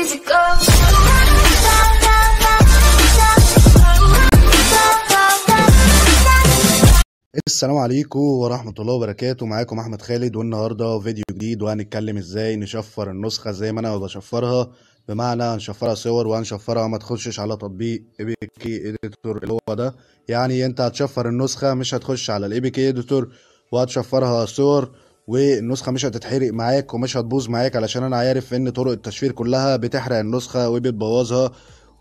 to go. السلام عليكم ورحمة الله وبركاته معاكم أحمد خالد والنهاردة فيديو جديد وهنتكلم ازاي نشفر النسخة زي ما أنا بشفرها بمعنى هنشفرها صور وهنشفرها ما تخشش على تطبيق اي بي كي اديتور اللي هو ده يعني انت هتشفر النسخة مش هتخش على الاي بي كي اديتور وهتشفرها صور والنسخة مش هتتحرق معاك ومش هتبوظ معاك علشان انا عارف ان طرق التشفير كلها بتحرق النسخة وبتبوظها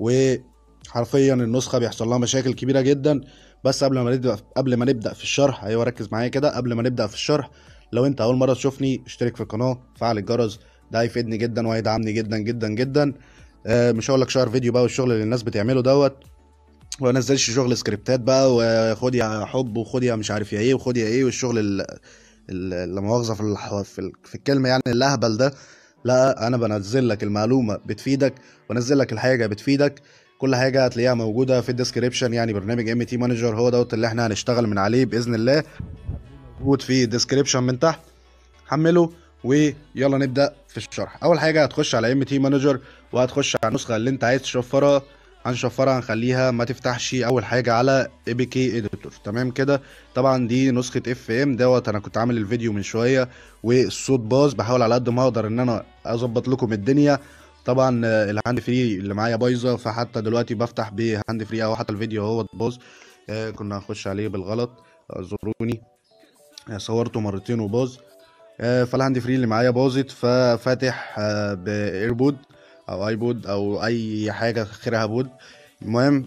وحرفيا النسخة بيحصل لها مشاكل كبيرة جدا بس قبل ما نبدا قبل ما نبدا في الشرح ايوه ركز معايا كده قبل ما نبدا في الشرح لو انت اول مره تشوفني اشترك في القناه فعل الجرس ده هيفيدني جدا وهيدعمني جدا جدا جدا آه مش هقول لك شهر فيديو بقى والشغل اللي الناس بتعمله دوت وما انزلش شغل سكريبتات بقى وخد يا حب وخد يا مش عارف يا ايه وخد يا ايه والشغل ال- ال- لا مؤاخذه في الح- في ال- في الكلمه يعني الاهبل ده لا انا بنزل لك المعلومه بتفيدك وانزل لك الحاجه بتفيدك كل حاجه هتلاقيها موجوده في الديسكريبشن يعني برنامج ام تي مانجر هو دوت اللي احنا هنشتغل من عليه باذن الله موجود في الديسكريبشن من تحت حمله ويلا نبدا في الشرح اول حاجه هتخش على ام تي مانجر وهتخش على النسخه اللي انت عايز تشفرها هنشفرها هنخليها ما تفتحش اول حاجه على اي بي كي اديتور تمام كده طبعا دي نسخه اف ام دوت انا كنت عامل الفيديو من شويه والصوت باظ بحاول على قد ما اقدر ان انا اظبط لكم الدنيا طبعا آه، الهاند فري اللي معايا بايظه فحتى دلوقتي بفتح بهاند فري او حتى الفيديو هو باظ آه، كنا هنخش عليه بالغلط اعذروني آه، صورته مرتين وباظ آه، فالهاند فري اللي معايا باظت ففاتح آه، بايربود او ايبود او اي حاجه خيرها بود المهم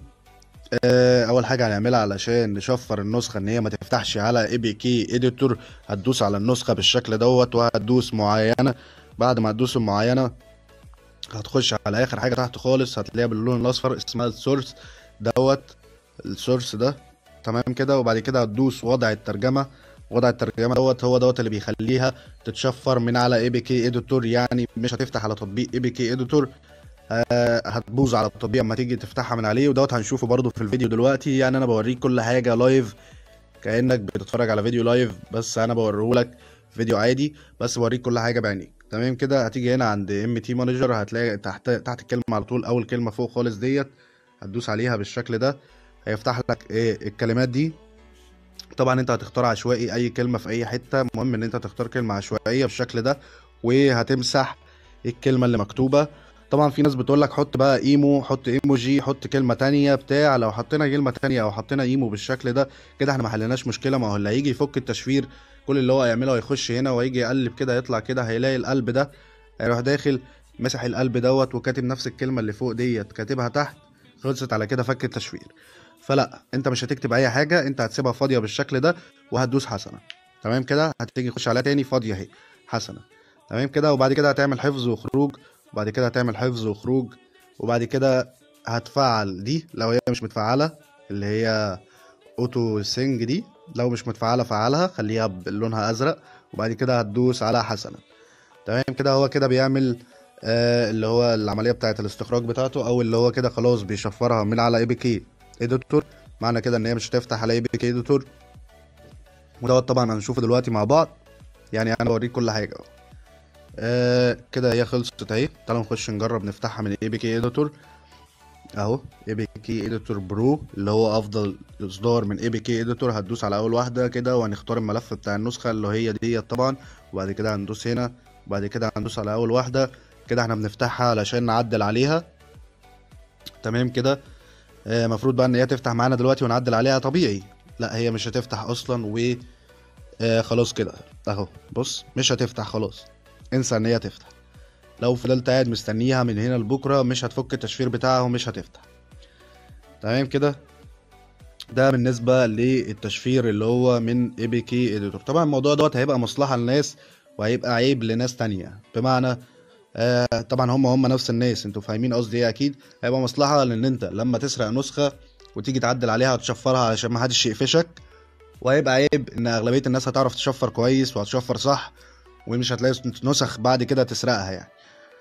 آه، اول حاجه هنعملها علشان نشفر النسخه ان هي ما تفتحش على اي بي كي اديتور هتدوس على النسخه بالشكل دوت وهتدوس معينه بعد ما هتدوس معينه هتخش على اخر حاجه تحت خالص هتلاقيها باللون الاصفر اسمها السورس دوت السورس ده تمام كده وبعد كده هتدوس وضع الترجمه وضع الترجمه دوت هو دوت اللي بيخليها تتشفر من على اي بي كي اديتور يعني مش هتفتح على تطبيق اي بي كي اديتور آه، هتبوظ على التطبيق اما تيجي تفتحها من عليه ودوت هنشوفه برضو في الفيديو دلوقتي يعني انا بوريك كل حاجه لايف كانك بتتفرج على فيديو لايف بس انا بوريهولك فيديو عادي بس بوريك كل حاجه بعينيك تمام كده هتيجي هنا عند ام تي مانجر هتلاقي تحت تحت الكلمه على طول اول كلمه فوق خالص ديت هتدوس عليها بالشكل ده هيفتح لك ايه الكلمات دي طبعا انت هتختار عشوائي اي كلمه في اي حته المهم ان انت تختار كلمه عشوائيه بالشكل ده وهتمسح الكلمه اللي مكتوبه طبعا في ناس بتقول لك حط بقى ايمو حط ايموجي حط كلمه تانية بتاع لو حطينا كلمه تانية او حطينا ايمو بالشكل ده كده احنا ما حلناش مشكله ما هو اللي هيجي يفك التشفير كل اللي هو هيعمله هيخش هنا وهيجي يقلب كده يطلع كده هيلاقي القلب ده هيروح داخل مسح القلب دوت وكاتب نفس الكلمه اللي فوق ديت كاتبها تحت خلصت على كده فك التشفير فلا انت مش هتكتب اي حاجه انت هتسيبها فاضيه بالشكل ده وهتدوس حسنه تمام كده هتيجي تخش عليها تاني فاضيه اهي حسنه تمام كده وبعد كده هتعمل حفظ وخروج وبعد كده هتعمل حفظ وخروج وبعد كده هتفعل دي لو هي مش متفعله اللي هي اوتو سينج دي لو مش متفعله فعلها خليها بلونها ازرق وبعد كده هتدوس على حسنه تمام كده هو كده بيعمل آه اللي هو العمليه بتاعه الاستخراج بتاعته او اللي هو كده خلاص بيشفرها من على اي بي كي اديتور معنى كده ان هي مش هتفتح على اي بي كي اديتور ودوت طبعا هنشوفه دلوقتي مع بعض يعني انا بوريك كل حاجه اهو آه كده هي خلصت اهي تعالوا نخش نجرب نفتحها من اي بي كي اديتور اهو اي بي كي اديتور برو اللي هو افضل اصدار من اي بي كي اديتور هتدوس على اول واحده كده وهنختار الملف بتاع النسخه اللي هي ديت طبعا وبعد كده هندوس هنا وبعد كده هندوس على اول واحده كده احنا بنفتحها علشان نعدل عليها تمام كده المفروض بقى ان هي تفتح معانا دلوقتي ونعدل عليها طبيعي لا هي مش هتفتح اصلا و آه خلاص كده اهو بص مش هتفتح خلاص انسى ان هي تفتح لو فضلت قاعد مستنيها من هنا لبكره مش هتفك التشفير بتاعها ومش هتفتح تمام كده ده بالنسبه للتشفير اللي هو من اي بي كي اديتور طبعا الموضوع دوت هيبقى مصلحه للناس وهيبقى عيب لناس تانية بمعنى آه طبعا هم هم نفس الناس انتوا فاهمين قصدي ايه اكيد هيبقى مصلحه لان انت لما تسرق نسخه وتيجي تعدل عليها وتشفرها علشان ما حدش يقفشك وهيبقى عيب ان اغلبيه الناس هتعرف تشفر كويس وهتشفر صح ومش هتلاقي نسخ بعد كده تسرقها يعني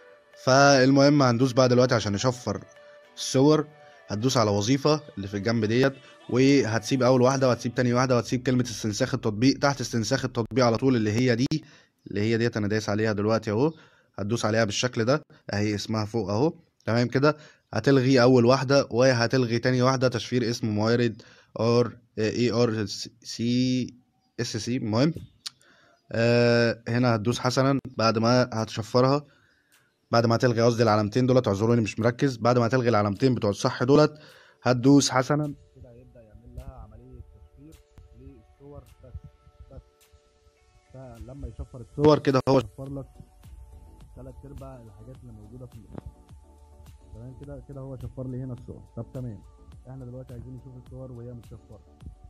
فالمهم هندوس بقى دلوقتي عشان نشفر الصور هتدوس على وظيفة اللي في الجنب ديت وهتسيب أول واحدة وهتسيب تاني واحدة وهتسيب كلمة استنساخ التطبيق تحت استنساخ التطبيق على طول اللي هي دي اللي هي ديت أنا دايس عليها دلوقتي أهو هتدوس عليها بالشكل ده اهي اسمها فوق اهو تمام كده هتلغي اول واحده وهتلغي تاني واحده تشفير اسم موارد ار اي ار سي اس سي المهم آه هنا هتدوس حسنا بعد ما هتشفرها بعد ما هتلغي قصدي العلامتين دولت اعذروني مش مركز بعد ما هتلغي العلامتين بتوع الصح دولت هتدوس حسنا كده هيبدا يعمل لها عمليه تشفير للصور بس بس فلما يشفر الصور كده هو شفر لك ثلاث ارباع الحاجات اللي موجوده في الصور تمام كده كده هو شفر لي هنا الصور طب تمام احنا دلوقتي عايزين نشوف الصور وهي متشفره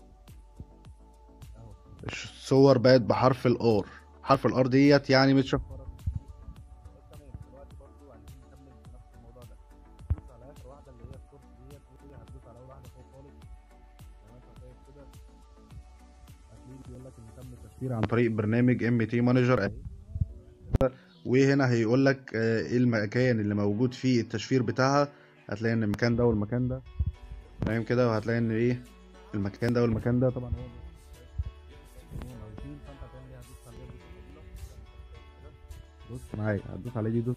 اهو الصور بقت بحرف الار حرف الار ديت يعني متشفره تمام دلوقتي برضو عايزين نكمل في نفس الموضوع ده دوس على اخر واحده اللي هي الكورس ديت وهي هتدوس على اول واحده فوق خالص زي ما انت شايف كده هتلاقيه بيقول لك ان تم التشفير عن طريق برنامج ام تي مانجر اهي وهنا هيقول لك آه، ايه المكان اللي موجود فيه التشفير بتاعها هتلاقي ان المكان ده والمكان ده تمام كده وهتلاقي ان ايه المكان ده والمكان ده طبعا هو موجودين فانت هتعمل ايه هتدوس على دي بص معايا هتدوس على دي دوس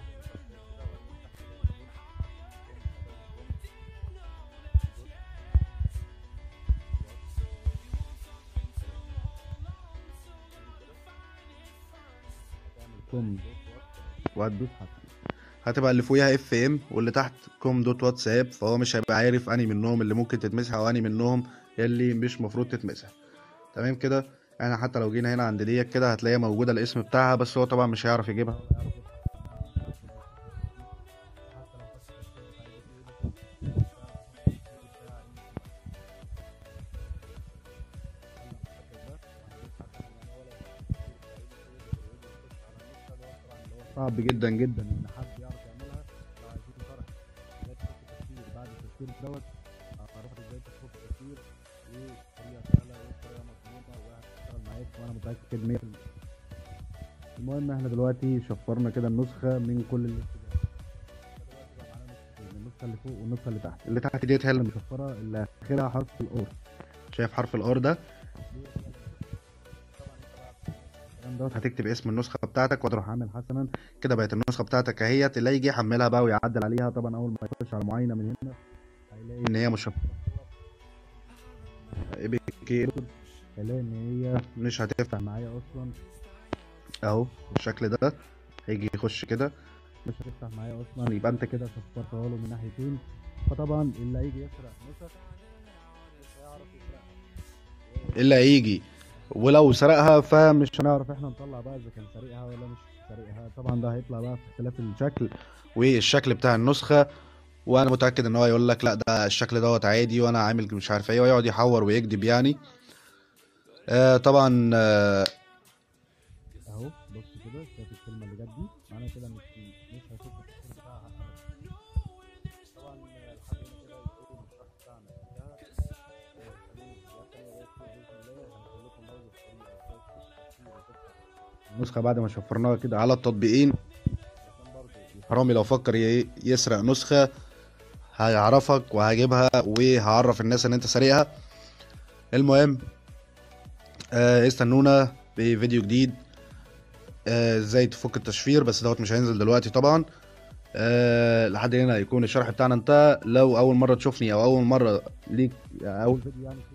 كوم وهتدوس حسن هتبقى اللي فوقيها اف ام واللي تحت كوم دوت واتساب فهو مش هيبقى عارف اني منهم اللي ممكن تتمسح او اني منهم اللي مش مفروض تتمسح تمام كده احنا حتى لو جينا هنا عند ديت كده هتلاقيها موجوده الاسم بتاعها بس هو طبعا مش هيعرف يجيبها صعب جدا جدا ان حد يعرف يعملها لو عايزين شرح ازاي تفك التفكير بعد التفكير دوت هعرفك ازاي تفك التفكير وطريقه سهله وطريقه مضمونه وهتشتغل معاك وانا متاكد 100% المهم احنا دلوقتي شفرنا كده النسخه من كل الاتجاهات دلوقتي بقى معانا نسختين النسخه اللي فوق والنسخه اللي تحت اللي تحت ديت هي اللي مشفره اللي اخرها حرف الار شايف حرف الار ده الكلام دوت هتكتب اسم النسخه بتاعتك وتروح عامل حسنا كده بقت النسخه بتاعتك اهيت اللي يجي يحملها بقى ويعدل عليها طبعا اول ما يخش على معاينه من هنا هيلاقي ان هي مش ايبك هيلاقي ان هي مش هتفتح معايا اصلا اهو بالشكل ده هيجي يخش كده مش هتفتح معايا اصلا يبقى انت كده شفرتها له من ناحيتين فطبعا اللي هيجي يسرق نسخ مش هيعرف يسرقها اللي هيجي ولو سرقها فمش هنعرف احنا نطلع بقى اذا كان سارقها ولا مش سارقها طبعا ده هيطلع بقى في اختلاف الشكل والشكل بتاع النسخه وانا متاكد ان هو يقول لك لا ده الشكل دوت عادي وانا عامل مش عارف ايه ويقعد يحور ويكذب يعني آه طبعا آه اهو بص كده شايف الكلمه اللي جت دي معناها كده مش مش هشوف التفسير بتاعها طبعا لحد هنا كده يكون الشرح بتاعنا انتهى النسخة بعد ما شفرناها كده على التطبيقين حرامي لو فكر ي- يسرق نسخة هيعرفك وهجيبها وهعرف الناس ان انت سارقها المهم آه استنونا بفيديو جديد آه، ازاي تفك التشفير بس دوت مش هينزل دلوقتي طبعا أه لحد هنا يكون الشرح بتاعنا انتهى لو اول مره تشوفني او اول مره ليك اول فيديو يعني